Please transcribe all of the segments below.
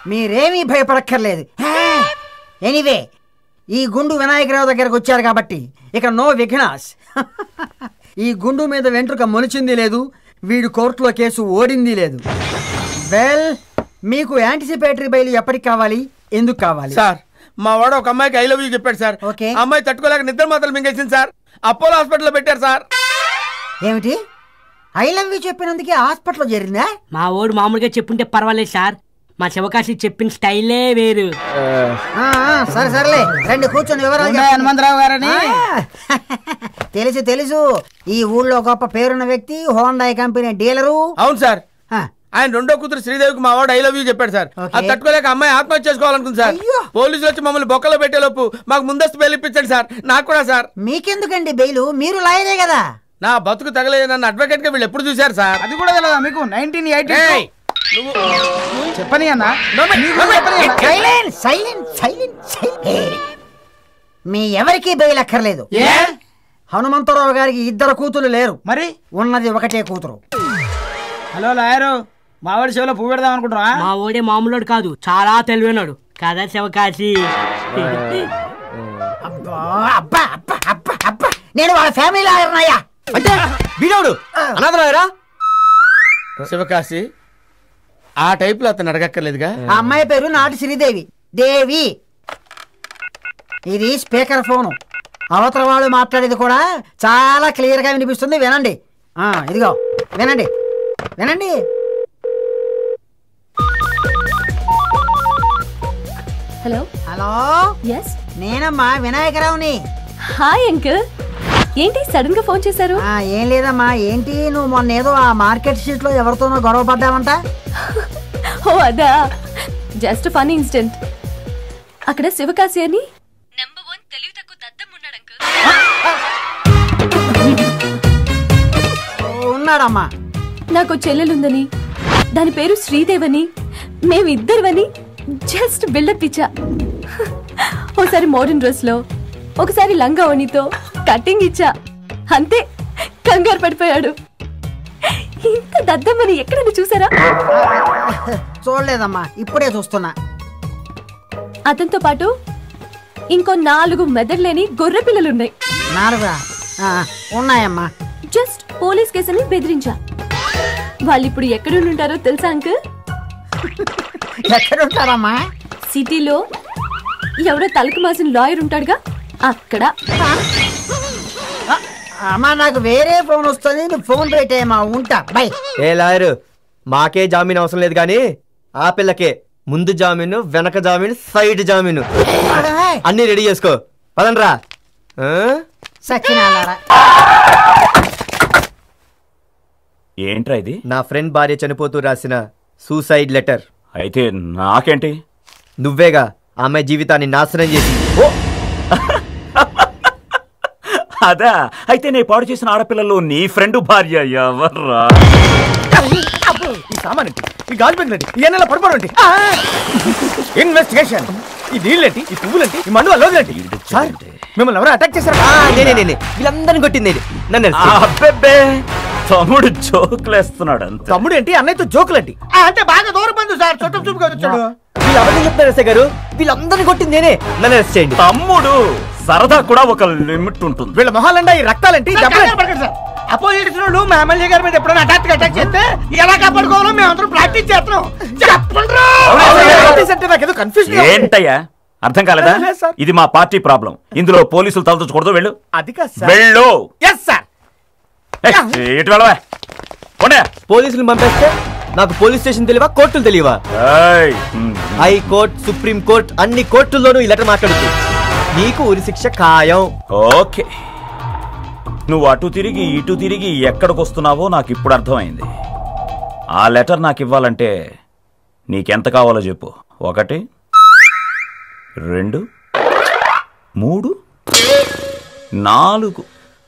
మీరేమీ భయపడక్కర్లేదు ఎనీవే ఈ గుండు వినాయకరావు దగ్గరకు వచ్చారు కాబట్టి ఇక నో విఘ్నాస్ ఈ గుండు మీద వెంట్రుక మొలిచింది లేదు వీడు కోర్టులో కేసు ఓడింది లేదు వెల్ మీకు యాంటిసిపేటరీ బయలు ఎప్పటికి కావాలి ఎందుకు కావాలి సార్ మా వాడు ఒక అమ్మాయికి ఐ లవ్ యూ చెప్పాడు సార్ ఓకే. ఆ అమ్మాయి తట్టుకోలేక నిద్ర మాత్రలు మింగేసింది సార్ అపోలో హాస్పిటల్లో పెట్టారు సార్ ఏమిటి ఐ లవ్ యూ చెప్పినందుకే హాస్పిటల్లో చేరిందా మా ఓడు మామూలుగా చెప్పుంటే పర్వాలేదు సార్ మా శివకాశి చెప్పిన స్టైలే వేరు ఆ, ఆ, సరే సరేలే రండి కూర్చొని వివరాలు ఉండే చెప్పండి. హనుమంతరావు గారని ఆ, తెలుసు తెలుసు ఈ ఊళ్ళో గొప్ప పేరున్న వ్యక్తి హోండాయ్ కంపెనీ డీలరు అవును సార్ ఆ, ఆయన రెండో కూతురు శ్రీదేవికి మా వాడు ఐ లవ్ యూ చెప్పాడు సార్ ఓకే. అది తట్టుకోలేక అమ్మాయి ఆత్మహత్య చేసుకోవాలనుకుంది సార్ అయ్యో. పోలీసులు వచ్చి మమ్మల్ని బొక్కలో పెట్టేలోపు మాకు ముందస్తు బెయిల్ ఇప్పించండి సార్ నాకు కూడా సార్ మీకెందుకండి బెయిలు మీరు లాయరే కదా నా బతుకు తగలే నన్ను అడ్వకేట్ గా వీళ్ళు ఎప్పుడు చూశారు సార్ అది కూడా తెలియదా మీకు నైన్టీన్ ఎయిటీ ఏయ్, నువ్వు చెప్పని అన్న నోమే, మీకు నోమే. చెప్పని అన్న. సైలెంట్ సైలెంట్ సైలెంట్ సైలెంట్ మీ ఎవరికీ బెయిల్ అక్కర్లేదు ఏ హనుమంతరావు గారికి ఇద్దరు కూతురు లేరు మరి ఉన్నది ఒకటే కూతురు హలో లాయరు మావాడి చెవిలో పువ్వు పెడదాం అనుకుంటున్నా మా ఓడే మామూలుడు కాదు చాలా తెలివైనడు కదా శివకాశి అబ్బా అబ్బా అబ్బా అబ్బా అబ్బా నేను వాళ్ళ ఫ్యామిలీ లాయర్నయ్యా అంటే వీడోడు అనాథరాయరా శివకాశి ఆ టైపులో అతను అడగక్కర్లేదుగా ఆ అమ్మాయి పేరు నాటి శ్రీదేవి దేవి ఇది స్పీకర్ ఫోను అవతల వాళ్ళు మాట్లాడేది కూడా చాలా క్లియర్ గా వినిపిస్తుంది వినండి ఆ ఇదిగో వినండి వినండి హలో హలో ఎస్ నేనమ్మా వినాయకరావుని హాయ్ అంకుల్ ఏంటి సడన్ గా ఫోన్ చేశారు ఆ, ఏం లేదమ్మా ఏంటి నువ్వు మొన్న ఏదో ఆ మార్కెట్ స్ట్రీట్ లో ఎవరితోనో గొడవ పడ్డావంట ఓ అదా జస్ట్ ఫన్ ఇన్సిడెంట్ అక్కడ శివకాశి అని నెంబర్ వన్ తెలివి తక్కువ దద్దం ఉన్నాడు అంకుల్ ఉన్నాడమ్మా నాకు చెల్లెలుందని దాని పేరు శ్రీదేవని మేమిద్దరివని జస్ట్ బిల్డప్ ఇచ్చా ఒకసారి మోడర్న్ డ్రెస్ లో ఒకసారి లంగా ఓణితో కటింగ్ ఇచ్చా అంతే కంగారు పడిపోయాడు ఇంత దద్దమ్మని ఎక్కడైనా చూసారా చూడలేదమ్మా ఇప్పుడే చూస్తున్నా అతనితో పాటు ఇంకో నాలుగు మెదడులేని గొర్రె పిల్లలున్నాయి నాలుగా ఆ, ఉన్నాయమ్మా జస్ట్ పోలీస్ కేసుని బెదిరించా వాళ్ళిప్పుడు ఎక్కడుంటారో తెలుసా అంకుల్ ఎక్కడుంటారమ్మా సిటీలో ఎవడో తలకు మాసిన లాయర్ ఉంటాడుగా అక్కడ ఆ, అమ్మా నాకు వేరే ఫోన్ వస్తుంది నువ్వు ఫోన్ పెట్టేయమ్మా ఉంటా బై ఏ లాయరు మాకే జామీన్ అవసరం లేదు కానీ ఆ పిల్లకే ముందు జామీను వెనక జామీను సైడ్ జామీను అన్ని రెడీ చేసుకో పదండ్రా ఆ? సచ్చినాలారా ఏంట్రా ఇది నా ఫ్రెండ్ భార్య చనిపోతూ రాసిన సూసైడ్ లెటర్ అయితే నాకేంటి నువ్వేగా ఆమె జీవితాన్ని నాశనం చేసి అదా అయితే నేను పాడు చేసిన ఆడపిల్లలు నీ ఫ్రెండ్ భార్య ఎవర్రా ఈ సామాన్ ఏంటి ఈ గాజు బ్యాగ్ ఏంటి ఈ ఎన్నెల పడిపోవడం ఇన్వెస్టిగేషన్ ఈ నీళ్ళేంటి ఈ పువ్వులేంటి ఈ మండు అల్లోదేంటి సార్ మిమ్మల్ని ఎవరు అటాక్ చేశారా ఆ, నేనే నేనే వీళ్ళందరిని కొట్టింది నేనే. నన్ను arrest చేయి. అబ్బెబ్బే తమ్ముడు జోకులేస్తున్నాడు అంతే తమ్ముడు ఏంటి అన్నయ్యతో జోకులేంటి అంటే బాగా దూరం బంధు సార్ చుట్టం చూపుగా వచ్చాడు వీళ్ళు అబద్ధం చెప్తారు ఎస్ఐ గారు వీళ్ళందరిని కొట్టింది నేనే నన్ను అరెస్ట్ చేయండి తమ్ముడు సరదా కూడా ఒక లిమిట్ ఉంటుంది వీళ్ళ మొహాలండా ఈ రక్తాలేంటి అపోజిట్ వాళ్ళు మా ఎమ్మెల్యే గారి మీద ఎప్పుడైనా అటాక్ అటాక్ చేస్తే ఎలా కాపాడుకోవాలో మేము అందరం ప్రాక్టీస్ చేస్తున్నాం చెప్పండి నాకు ఏదో కన్ఫ్యూజన్ ఏంటయ్యా అర్థం కాలేదా లేదు సార్. ఇది మా పార్టీ ప్రాబ్లం ఇందులో పోలీసులు తలదూచకూడదు వెళ్ళు అది కాదు సార్ వెళ్ళు ఎస్ సార్ ఏయ్, ఎటు వెళ్ళవా పోనీ. పోలీసులు పంపేస్తే నాకు పోలీస్ స్టేషన్ తెలియవా కోర్టులు తెలియవా ఏయ్, um, high court supreme court అన్ని కోర్టుల్లోనూ ఈ లెటర్ మాట్లాడుతూ నీకు ఉరి శిక్ష ఖాయం ఓకే నువ్వు అటు తిరిగి ఇటు తిరిగి ఎక్కడికి వస్తున్నావో నాకు ఇప్పుడు అర్థమైంది ఆ లెటర్ నాకు ఇవ్వాలంటే నీకెంత కావాలో చెప్పు ఒకటి రెండు మూడు నాలుగు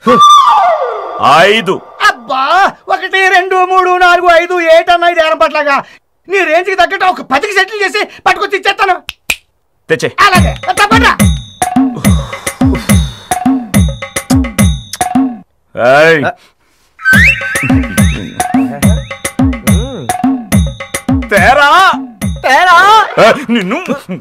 ఐదు అబ్బా ఒకటి రెండు మూడు నాలుగు ఐదు ఏట్ అన్న ఇది ఏరం పట్లాగా నీ రేంజ్ కి తగ్గట్టు ఒక పదికి సెటిల్ చేసి పట్టుకొచ్చి ఇచ్చేస్తాను తెచ్చే అలాగే తప్పకుండా తేరా తేరా ఆ, నిన్ను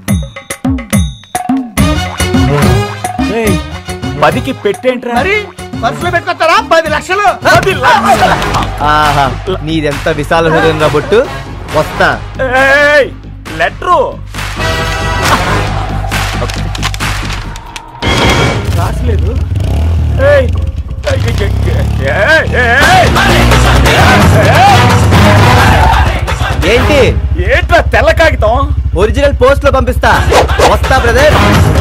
ఏయ్, పదికి పెట్టేంట్రా మరి పర్సులో పెట్టుకొస్తారా పది లక్షలు పది లక్షలా? ఆహా నీదెంత విశాల హృదయం రాబొట్టు వస్తా ఏయ్, లెటరు రాసలేదు ఏయ్, ఏయ్, ఏయ్, ఏయ్, ఏంటి ఏంట్రా తెల్ల కాగితం ఒరిజినల్ పోస్ట్ లో పంపిస్తా వస్తా బ్రదర్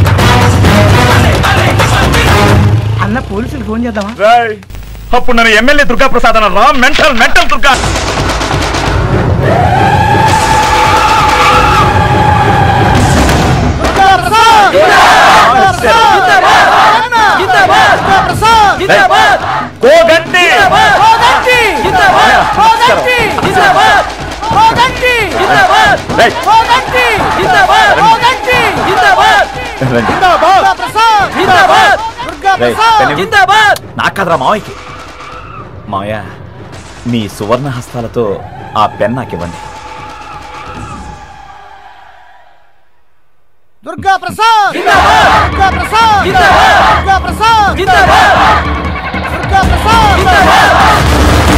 అన్న పోలీసులు ఫోన్ చేద్దామా రాయ్ అప్పుడు నన్ను ఎమ్మెల్యే దుర్గా ప్రసాద్ అన్నారా మెంటల్ మెంటల్ దుర్గా కోగంటి రేయ్, రండి. రేయ్, పెన్ను ఇవ్వు. నాకు కదరా మావయ్యకి మావయ్య మీ సువర్ణ హస్తాలతో ఆ పెన్ నాకు ఇవ్వండి దుర్గా ప్రసాద్ దుర్గా ప్రసాద్ దుర్గా ప్రసాద్ దుర్గా ప్రసాద్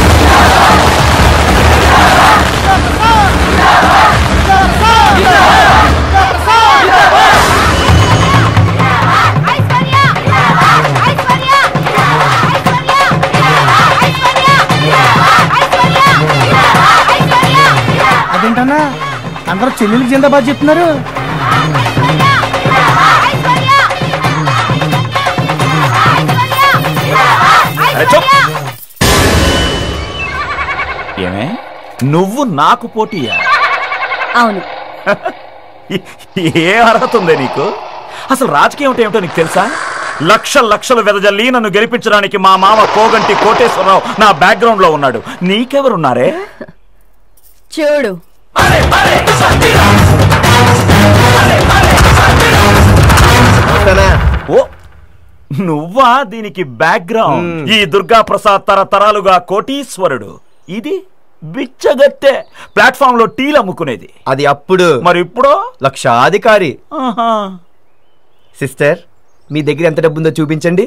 అదేంటన్నా అందరూ చెల్లెలు జిందాబాద్ చెప్తున్నారు అరే, చూప్. ఏమే నువ్వు నాకు పోటీయా అవును ఏ అర్హత ఉందే నీకు అసలు రాజకీయం అంటే ఏమిటో నీకు తెలుసా లక్షల లక్షలు వెదజల్లి నన్ను గెలిపించడానికి మా మామ కోగంటి కోటేశ్వరరావు నా బ్యాక్గ్రౌండ్ లో ఉన్నాడు నీకెవరున్నారే చూడు వస్తానా ఓ నువ్వా దీనికి బ్యాక్గ్రౌండ్ మ్మ్. ఈ దుర్గా ప్రసాద్ తరతరాలుగా కోటీశ్వరుడు ఇది బిచ్చగత్తె ప్లాట్ఫామ్ లో టీలు అమ్ముకునేది అది అప్పుడు మరి ఇప్పుడు లక్షాధికారి ఆహా. సిస్టర్ మీ దగ్గర ఎంత డబ్బు ఉందో చూపించండి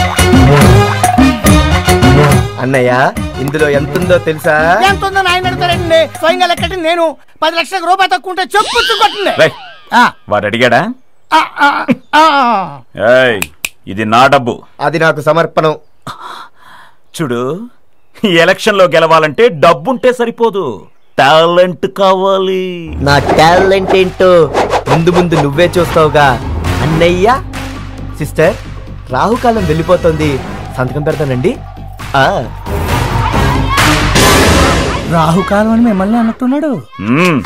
అన్నయ్య ఇందులో ఎంత ఉందో తెలుసా ఎంత ఉందని ఆయన అడుగుతారండి స్వయంగా లెక్కటి నేను పది లక్షలకు రూపాయి తక్కువ ఉంటే చెప్పు కొట్టింది రేయ్, వాడు అడిగాడా ఏయ్ ఇది నా డబ్బు అది నాకు సమర్పణం చూడు ఈ ఎలక్షన్ లో గెలవాలంటే డబ్బుంటే సరిపోదు టాలెంట్ కావాలి నా టాలెంట్ ఏంటో ముందు ముందు నువ్వే చూస్తావుగా అన్నయ్య సిస్టర్ రాహుకాలం వెళ్ళిపోతుంది సంతకం పెడతానండి ఆ రాహుకాలం అని మిమ్మల్ని అన్నట్టున్నాడు మ్మ్.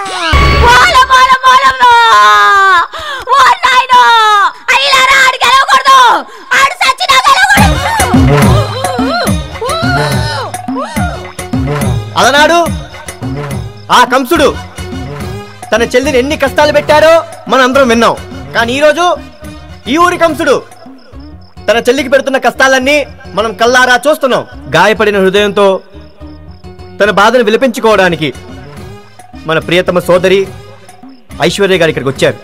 అలనాడు ఆ కంసుడు తన చెల్లిని ఎన్ని కష్టాలు పెట్టారో మనం అందరం విన్నాం కానీ ఈరోజు ఈ ఊరి కంసుడు తన చెల్లికి పెడుతున్న కష్టాలన్నీ మనం కల్లారా చూస్తున్నాం గాయపడిన హృదయంతో తన బాధను విలపించుకోవడానికి మన ప్రియతమ సోదరి ఐశ్వర్య గారు ఇక్కడికి వచ్చారు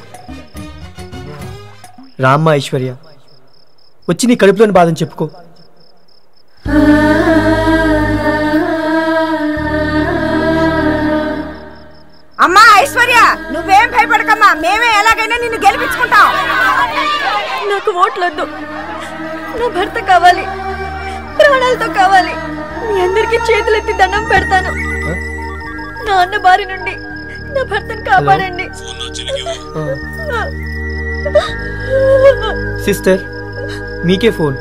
రామ్మ ఐశ్వర్య వచ్చి నీ కడుపులోని బాధను చెప్పుకో అమ్మా ఐశ్వర్య నువ్వేం భయపడకమ్మా మేమే ఎలాగైనా నిన్ను గెలిపించుకుంటాం నాకు ఓట్లొద్దు నా భర్త కావాలి ప్రాణాలతో కావాలి మీ అందరికి చేతులెత్తి దండం పెడతాను నా అన్న బారి నుండి నా భర్తను కాపాడండి సిస్టర్ మీకే ఫోన్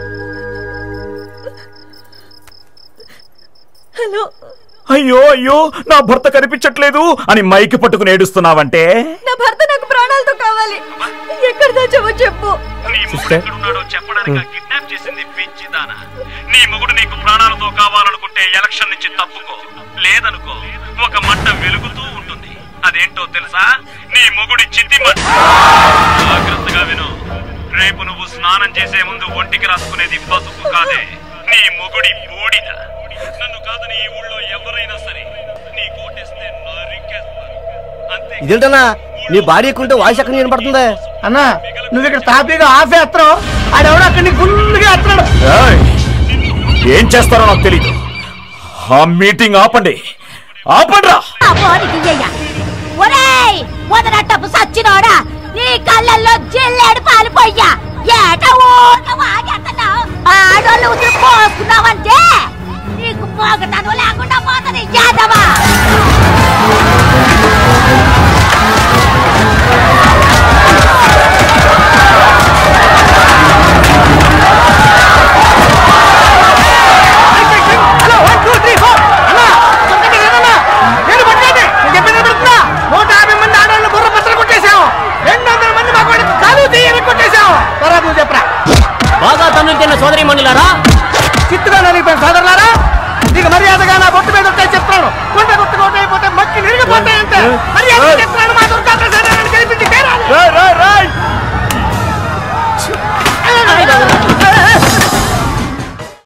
హలో అయ్యో అయ్యో నా భర్త కనిపించట్లేదు అని మైకి పట్టుకుని ఏడుస్తున్నావంటే నా భర్త నాకు ప్రాణాలతో కావాలి ఎక్కడ దాచావో చెప్పు సిస్టర్ చెప్పడానికి కిడ్నాప్ చేసింది పిచ్చిదానా నీ మొగుడు నీకు ప్రాణాలతో కావాలనుకుంటే ఎలక్షన్ నుంచి తప్పుకో లేదనుకో ఒక మంట వెలుగుతూ ఉంటుంది అదేంటో తెలుసా నీ మొగుడి చిత్తి మంట జాగ్రత్తగా విను రేపు నువ్వు స్నానం చేసే ముందు ఒంటికి రాసుకునేది పసుపు కాదే నీ మొగుడి బూడిద నన్ను కాదని ఈ ఊళ్ళో ఎవరైనా సరే నీ కోటేస్తే నరికేస్తారు అంతే ఇదేంటన్నా నీ భార్య ఎక్కుంటే వాయిస్ ఎక్కడ వినపడుతుందే అన్నా నువ్వు ఇక్కడ తాపీగా ఆఫ్ వేస్తున్నావు ఆడెవడో అక్కడ నీకు ఫుల్గా వేస్తున్నాడు ఏయ్! ఏం చేస్తారో నాకు తెలియదు ఆ మీటింగ్ ఆపండి ఆపండ్రా ఒరేయ్ మొదలట్టపు సచ్చినోడా నీ కళ్ళల్లో జిల్లేడు పాలిపోయ్యా ఏట ఊట వాగేస్తున్నావు ఆడోళ్ళు ఉతురు పోసుకున్నావంటే నీకు మోగతనం లేకుండా పోతుంది యాదవా